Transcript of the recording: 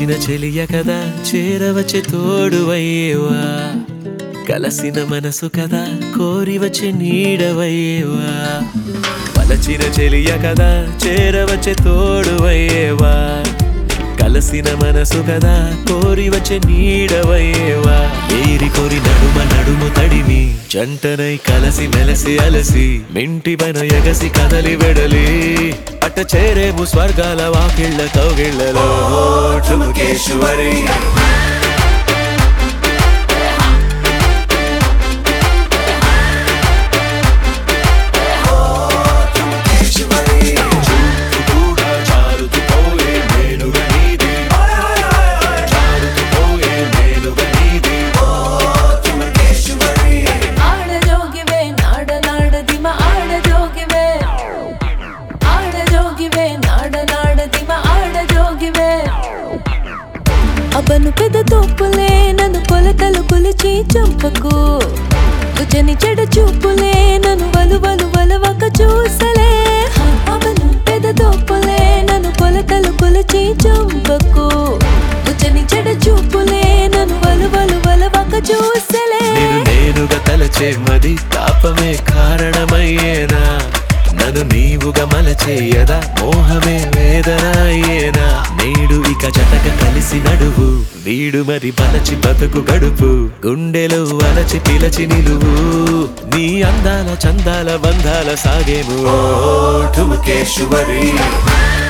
వలచిన చెలియ కదా చేరవచ్చే తోడువయ్యేవా కలసిన మనసు కదా కోరి వచ్చే నీడవయ్యేవా వలచిన చెలియ కదా చేరవచ్చే తోడువయ్యేవా కలసిన మనసు కదా కోరి వచ్చే నీడవయ్యేవా ఏరి కోరి నడుమ నడుము తడిమి జంటనై కలసి మెలసి అలసి మింటి పైన ఎగసి కదలి వెడలి అట్ట చేరేము స్వర్గాల వాకిళ్ళ కౌగిళ్ళలో ఠుమకేశ్వరి కూడా జారుతుపోయే మేలుగా నీది. జారుతుపోయే మేలుగా నీది. ಆಡಜೋಗಿವೆ ನಾಡ ನಾಡ ದಿಮ ಆಡಜೋಗಿವೆ ಆಡಜೋಗಿವೆ ನಾಡ ನಾಡ ದಿಮ ಆಡಜೋಗಿವೆ అబ్బను పెద్ద తోపులే నన్ను కొలతలు కొలిచి చంపకు కుచని చెడ చూపులే నన్ను వలు వలు వలవక చూసలే అబ్బను పెద్ద తోపులే నన్ను కొలతలు కొలిచి చంపకు కుచని చెడ చూపులే నన్ను వలు వలు వలవక చూసలే నేను నేనుగా తలచే మది తాపమే కారణమయ్యేనా నన్ను నీవుగా మలచేయదా మోహమే వేదన అయ్యేనా నేడు ఇక జతక కలిసి నడువు వీడు మరి బలచి బతుకు గడుపు గుండెలు అలచి పిలచి నిలువు నీ అందాల చందాల బంధాల సాగేము ఓ ఠుమకేశ్వరి